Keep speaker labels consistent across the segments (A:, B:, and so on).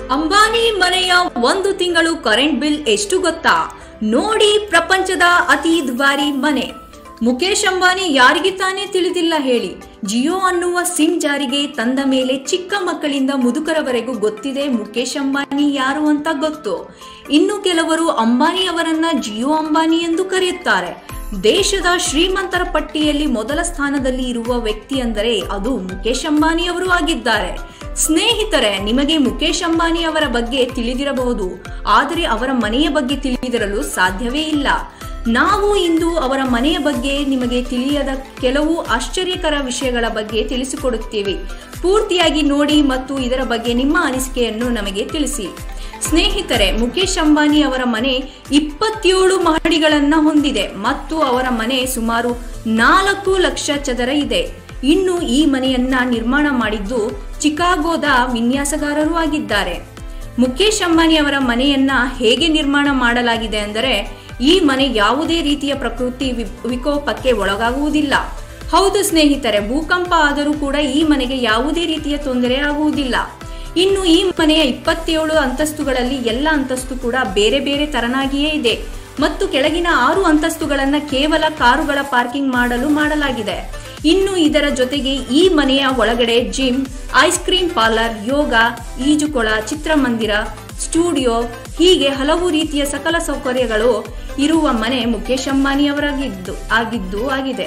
A: ಅಂಬಾನಿ ಮನೆಯ ಒಂದು ತಿಂಗಳು ಕರೆಂಟ್ ಬಿಲ್ ಎಷ್ಟು ಗೊತ್ತಾ ನೋಡಿ ಪ್ರಪಂಚದ ಅತಿ ದುಬಾರಿ ಮನೆ ಮುಖೇಶ್ ಅಂಬಾನಿ ಯಾರಿಗೆ ತಾನೇ ತಿಳಿದಿಲ್ಲ ಹೇಳಿ ಜಿಯೋ ಅನ್ನುವ ಸಿಮ್ ಜಾರಿಗೆ ತಂದ ಮೇಲೆ ಚಿಕ್ಕ ಮಕ್ಕಳಿಂದ ಮುದುಕರವರೆಗೂ ಗೊತ್ತಿದೆ ಮುಖೇಶ್ ಅಂಬಾನಿ ಯಾರು ಅಂತ ಗೊತ್ತು ಇನ್ನು ಕೆಲವರು ಅಂಬಾನಿ ಅವರನ್ನ ಜಿಯೋ ಅಂಬಾನಿ ಎಂದು ಕರೆಯುತ್ತಾರೆ ದೇಶದ ಶ್ರೀಮಂತರ ಪಟ್ಟಿಯಲ್ಲಿ ಮೊದಲ ಸ್ಥಾನದಲ್ಲಿ ಇರುವ ವ್ಯಕ್ತಿ ಅಂದರೆ ಅದು ಮುಖೇಶ್ ಅಂಬಾನಿ ಅವರು ಆಗಿದ್ದಾರೆ ಸ್ನೇಹಿತರೆ ನಿಮಗೆ ಮುಖೇಶ್ ಅಂಬಾನಿ ಅವರ ಬಗ್ಗೆ ತಿಳಿದಿರಬಹುದು ಆದರೆ ಅವರ ಮನೆಯ ಬಗ್ಗೆ ತಿಳಿದಿರಲು ಸಾಧ್ಯವೇ ಇಲ್ಲ ನಾವು ಇಂದು ಅವರ ಮನೆಯ ಬಗ್ಗೆ ನಿಮಗೆ ತಿಳಿಯದ ಕೆಲವು ಆಶ್ಚರ್ಯಕರ ವಿಷಯಗಳ ಬಗ್ಗೆ ತಿಳಿಸಿಕೊಡುತ್ತೇವೆ ಪೂರ್ತಿಯಾಗಿ ನೋಡಿ ಮತ್ತು ಇದರ ಬಗ್ಗೆ ನಿಮ್ಮ ಅನಿಸಿಕೆಯನ್ನು ನಮಗೆ ತಿಳಿಸಿ ಸ್ನೇಹಿತರೆ ಮುಖೇಶ್ ಅಂಬಾನಿ ಅವರ ಮನೆ ಇಪ್ಪತ್ತೇಳು ಮಹಡಿಗಳನ್ನ ಹೊಂದಿದೆ ಮತ್ತು ಅವರ ಮನೆ ಸುಮಾರು ನಾಲ್ಕು ಲಕ್ಷ ಚದರ ಇದೆ ಇನ್ನು ಈ ಮನೆಯನ್ನ ನಿರ್ಮಾಣ ಮಾಡಿದ್ದು ಚಿಕಾಗೋದ ವಿನ್ಯಾಸಗಾರರು ಆಗಿದ್ದಾರೆ ಮುಖೇಶ್ ಅಂಬಾನಿ ಅವರ ಮನೆಯನ್ನ ಹೇಗೆ ನಿರ್ಮಾಣ ಮಾಡಲಾಗಿದೆ ಅಂದರೆ ಈ ಮನೆ ಯಾವುದೇ ರೀತಿಯ ಪ್ರಕೃತಿ ವಿ- ವಿಕೋಪಕ್ಕೆ ಒಳಗಾಗುವುದಿಲ್ಲ ಹೌದು ಸ್ನೇಹಿತರೆ ಭೂಕಂಪ ಆದರೂ ಕೂಡ ಈ ಮನೆಗೆ ಯಾವುದೇ ರೀತಿಯ ತೊಂದರೆ ಆಗುವುದಿಲ್ಲ ಇನ್ನು ಈ ಮನೆಯ ಇಪ್ಪತ್ತೇಳು ಅಂತಸ್ತುಗಳಲ್ಲಿ ಎಲ್ಲ ಅಂತಸ್ತು ಕೂಡ ಬೇರೆ ಬೇರೆ ತರನಾಗಿಯೇ ಇದೆ ಮತ್ತು ಕೆಳಗಿನ ಆರು ಅಂತಸ್ತುಗಳನ್ನ ಕೇವಲ ಕಾರುಗಳ ಪಾರ್ಕಿಂಗ್ ಮಾಡಲು ಮಾಡಲಾಗಿದೆ ಇನ್ನು ಇದರ ಜೊತೆಗೆ ಈ ಮನೆಯ ಒಳಗಡೆ gym ice cream parlour yoga ಈಜುಕೊಳ ಚಿತ್ರಮಂದಿರ ಸ್ಟುಡಿಯೋ ಹೀಗೆ ಹಲವು ರೀತಿಯ ಸಕಲ ಸೌಕರ್ಯಗಳು ಇರುವ ಮನೆ ಮುಖೇಶ್ ಅಂಬಾನಿ ಅವರಾಗಿದ್ದು ಆಗಿದ್ದು ಆಗಿದೆ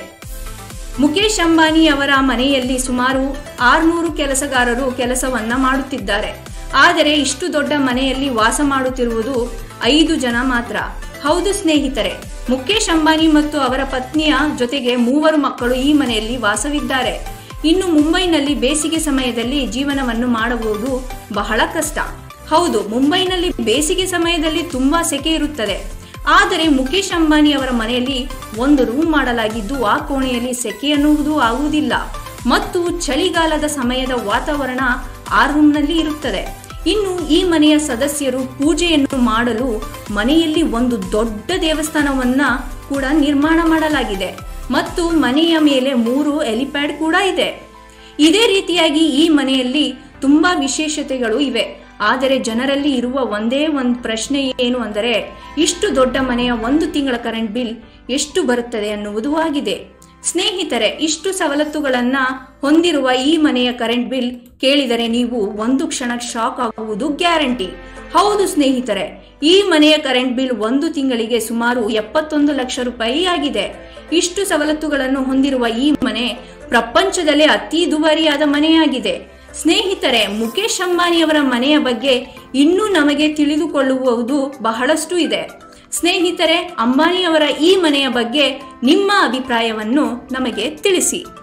A: ಮುಖೇಶ್ ಅಂಬಾನಿ ಅವರ ಮನೆಯಲ್ಲಿ ಸುಮಾರು ಆರ್ನೂರು ಕೆಲಸಗಾರರು ಕೆಲಸವನ್ನ ಮಾಡುತ್ತಿದ್ದಾರೆ ಆದರೆ ಇಷ್ಟು ದೊಡ್ಡ ಮನೆಯಲ್ಲಿ ವಾಸ ಮಾಡುತ್ತಿರುವುದು ಐದು ಜನ ಮಾತ್ರ ಹೌದು ಸ್ನೇಹಿತರೆ ಮುಖೇಶ್ ಅಂಬಾನಿ ಮತ್ತು ಅವರ ಪತ್ನಿಯ ಜೊತೆಗೆ ಮೂವರು ಮಕ್ಕಳು ಈ ಮನೆಯಲ್ಲಿ ವಾಸವಿದ್ದಾರೆ ಇನ್ನು ಮುಂಬೈನಲ್ಲಿ ಬೇಸಿಗೆ ಸಮಯದಲ್ಲಿ ಜೀವನವನ್ನು ಮಾಡುವುದು ಬಹಳ ಕಷ್ಟ ಹೌದು ಮುಂಬೈನಲ್ಲಿ ಬೇಸಿಗೆ ಸಮಯದಲ್ಲಿ ತುಂಬಾ ಸೆಕೆ ಇರುತ್ತದೆ ಆದರೆ ಮುಖೇಶ್ ಅಂಬಾನಿ ಅವರ ಮನೆಯಲ್ಲಿ ಒಂದು ರೂಮ್ ಮಾಡಲಾಗಿದ್ದು ಆ ಕೋಣೆಯಲ್ಲಿ ಸೆಕೆ ಅನ್ನುವುದು ಆಗುವುದಿಲ್ಲ ಮತ್ತು ಚಳಿಗಾಲದ ಸಮಯದ ವಾತಾವರಣ ಆ ರೂಮ್ನಲ್ಲಿ ಇರುತ್ತದೆ ಇನ್ನು ಈ ಮನೆಯ ಸದಸ್ಯರು ಪೂಜೆಯನ್ನು ಮಾಡಲು ಮನೆಯಲ್ಲಿ ಒಂದು ದೊಡ್ಡ ದೇವಸ್ಥಾನವನ್ನ ಕೂಡ ನಿರ್ಮಾಣ ಮಾಡಲಾಗಿದೆ ಮತ್ತು ಮನೆಯ ಮೇಲೆ ಮೂರು ಎಲಿಪ್ಯಾಡ್ ಕೂಡ ಇದೆ ಇದೇ ರೀತಿಯಾಗಿ ಈ ಮನೆಯಲ್ಲಿ ತುಂಬಾ ವಿಶೇಷತೆಗಳು ಇವೆ ಆದರೆ ಜನರಲ್ಲಿ ಇರುವ ಒಂದೇ ಒಂದು ಪ್ರಶ್ನೆ ಏನು ಅಂದರೆ ಇಷ್ಟು ದೊಡ್ಡ ಮನೆಯ ಒಂದು ತಿಂಗಳ ಕರೆಂಟ್ ಬಿಲ್ ಎಷ್ಟು ಬರುತ್ತದೆ ಅನ್ನುವುದು ಆಗಿದೆ ಸ್ನೇಹಿತರೆ ಇಷ್ಟು ಸವಲತ್ತುಗಳನ್ನ ಹೊಂದಿರುವ ಈ ಮನೆಯ ಕರೆಂಟ್ ಬಿಲ್ ಕೇಳಿದರೆ ನೀವು ಒಂದು ಕ್ಷಣ ಶಾಕ್ ಆಗುವುದು ಗ್ಯಾರಂಟಿ ಹೌದು ಸ್ನೇಹಿತರೆ ಈ ಮನೆಯ ಕರೆಂಟ್ ಬಿಲ್ ಒಂದು ತಿಂಗಳಿಗೆ ಸುಮಾರು ಎಪ್ಪತ್ತೊಂದು ಲಕ್ಷ ರೂಪಾಯಿ ಆಗಿದೆ ಇಷ್ಟು ಸವಲತ್ತುಗಳನ್ನು ಹೊಂದಿರುವ ಈ ಮನೆ ಪ್ರಪಂಚದಲ್ಲೇ ಅತಿ ದುಬಾರಿಯಾದ ಮನೆಯಾಗಿದೆ ಸ್ನೇಹಿತರೆ ಮುಖೇಶ್ ಅಂಬಾನಿಯವರ ಮನೆಯ ಬಗ್ಗೆ ಇನ್ನೂ ನಮಗೆ ತಿಳಿದುಕೊಳ್ಳುವುದು ಬಹಳಷ್ಟು ಇದೆ ಸ್ನೇಹಿತರೆ ಅಂಬಾನಿಯವರ ಈ ಮನೆಯ ಬಗ್ಗೆ ನಿಮ್ಮ ಅಭಿಪ್ರಾಯವನ್ನು ನಮಗೆ ತಿಳಿಸಿ